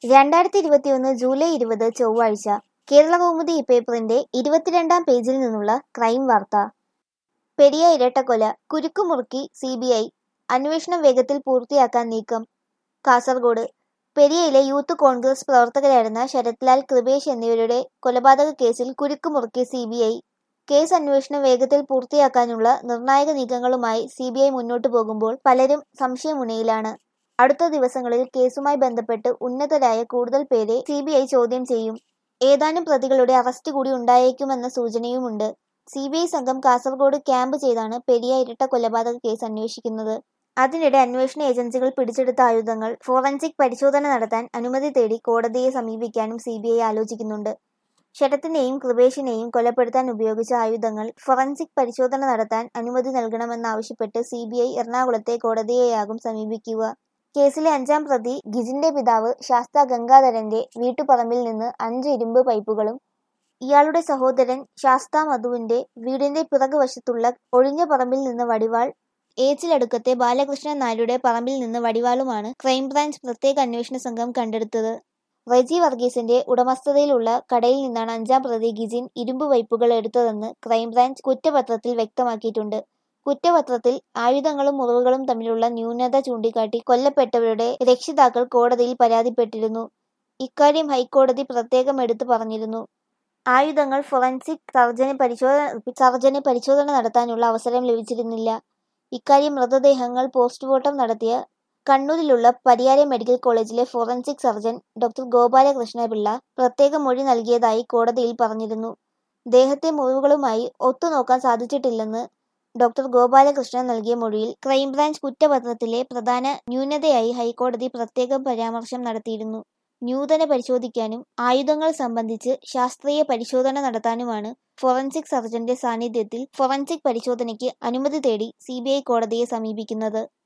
രണ്ടായിരത്തി ഇരുപത്തിയൊന്ന് ജൂലൈ ഇരുപത് ചൊവ്വാഴ്ച കേരളകൗമുദി പേപ്പറിന്റെ ഇരുപത്തിരണ്ടാം പേജിൽ നിന്നുള്ള ക്രൈം വാർത്ത പെരിയ ഇരട്ടക്കൊല കുരുക്കുമുറുക്കി സി ബി ഐ അന്വേഷണം വേഗത്തിൽ പൂർത്തിയാക്കാൻ നീക്കം കാസർഗോഡ് പെരിയയിലെ യൂത്ത് കോൺഗ്രസ് പ്രവർത്തകരായിരുന്ന ശരത്ലാൽ കൃപേഷ് എന്നിവരുടെ കൊലപാതക കേസിൽ കുരുക്കുമുറുക്കി സി ബി ഐ കേസ് അന്വേഷണം വേഗത്തിൽ പൂർത്തിയാക്കാനുള്ള നിർണായക നീക്കങ്ങളുമായി സി ബി ഐ മുന്നോട്ടു പോകുമ്പോൾ പലരും സംശയമുനയിലാണ് അടുത്ത ദിവസങ്ങളിൽ കേസുമായി ബന്ധപ്പെട്ട് ഉന്നതരായ കൂടുതൽ പേരെ സി ബി ഐ ചോദ്യം ചെയ്യും ഏതാനും പ്രതികളുടെ അറസ്റ്റ് കൂടി ഉണ്ടായേക്കുമെന്ന സൂചനയുമുണ്ട് സി ബി ഐ സംഘം കാസർഗോഡ് ക്യാമ്പ് ചെയ്താണ് പെരിയ ഇരട്ട കൊലപാതക കേസ് അന്വേഷിക്കുന്നത് അതിനിടെ അന്വേഷണ ഏജൻസികൾ പിടിച്ചെടുത്ത ആയുധങ്ങൾ ഫോറൻസിക് പരിശോധന നടത്താൻ അനുമതി തേടി കോടതിയെ സമീപിക്കാനും സി ബി ഐ ആലോചിക്കുന്നുണ്ട് ശരത്തിനെയും കൃപേഷിനെയും കൊലപ്പെടുത്താൻ ഉപയോഗിച്ച ആയുധങ്ങൾ ഫോറൻസിക് പരിശോധന നടത്താൻ അനുമതി നൽകണമെന്നാവശ്യപ്പെട്ട് സി ബി ഐ എറണാകുളത്തെ കോടതിയെയാകും സമീപിക്കുക കേസിലെ അഞ്ചാം പ്രതി ഗിജിന്റെ പിതാവ് ശാസ്ത ഗംഗാധരന്റെ വീട്ടുപറമ്പിൽ നിന്ന് അഞ്ച് ഇരുമ്പ് പൈപ്പുകളും ഇയാളുടെ സഹോദരൻ ശാസ്ത മധുവിന്റെ വീടിന്റെ പിറകുവശത്തുള്ള ഒഴിഞ്ഞ പറമ്പിൽ നിന്ന് വടിവാൾ ഏച്ചിലടുക്കത്തെ ബാലകൃഷ്ണൻ നായരുടെ പറമ്പിൽ നിന്ന് വടിവാളുമാണ് ക്രൈംബ്രാഞ്ച് പ്രത്യേക അന്വേഷണ സംഘം കണ്ടെടുത്തത് റെജി വർഗീസിന്റെ ഉടമസ്ഥതയിലുള്ള കടയിൽ നിന്നാണ് അഞ്ചാം പ്രതി ഗിജിൻ ഇരുമ്പ് വൈപ്പുകൾ എടുത്തതെന്ന് ക്രൈംബ്രാഞ്ച് കുറ്റപത്രത്തിൽ വ്യക്തമാക്കിയിട്ടുണ്ട് കുറ്റപത്രത്തിൽ ആയുധങ്ങളും മുറിവുകളും തമ്മിലുള്ള ന്യൂനത ചൂണ്ടിക്കാട്ടി കൊല്ലപ്പെട്ടവരുടെ രക്ഷിതാക്കൾ കോടതിയിൽ പരാതിപ്പെട്ടിരുന്നു ഇക്കാര്യം ഹൈക്കോടതി പ്രത്യേകം എടുത്തു പറഞ്ഞിരുന്നു ആയുധങ്ങൾ ഫോറൻസിക് സർജന് പരിശോധന സർജന് പരിശോധന നടത്താനുള്ള അവസരം ലഭിച്ചിരുന്നില്ല ഇക്കാര്യം മൃതദേഹങ്ങൾ പോസ്റ്റ്മോർട്ടം നടത്തിയ കണ്ണൂരിലുള്ള പരിയാരം മെഡിക്കൽ കോളേജിലെ forensic surgeon doctor Gopalakrishna Pillai പ്രത്യേക മൊഴി നൽകിയതായി കോടതിയിൽ പറഞ്ഞിരുന്നു ദേഹത്തെ മുറിവുകളുമായി ഒത്തുനോക്കാൻ സാധിച്ചിട്ടില്ലെന്ന് ഡോക്ടർ ഗോപാലകൃഷ്ണൻ നൽകിയ മൊഴിയിൽ ക്രൈംബ്രാഞ്ച് കുറ്റപത്രത്തിലെ പ്രധാന ന്യൂനതയായി ഹൈക്കോടതി പ്രത്യേകം പരാമർശം നടത്തിയിരുന്നു ന്യൂതന പരിശോധിക്കാനും ആയുധങ്ങൾ സംബന്ധിച്ച് ശാസ്ത്രീയ പരിശോധന നടത്താനുമാണ് ഫോറൻസിക് സർജന്റെ സാന്നിധ്യത്തിൽ ഫോറൻസിക് പരിശോധനയ്ക്ക് അനുമതി തേടി സി കോടതിയെ സമീപിക്കുന്നത്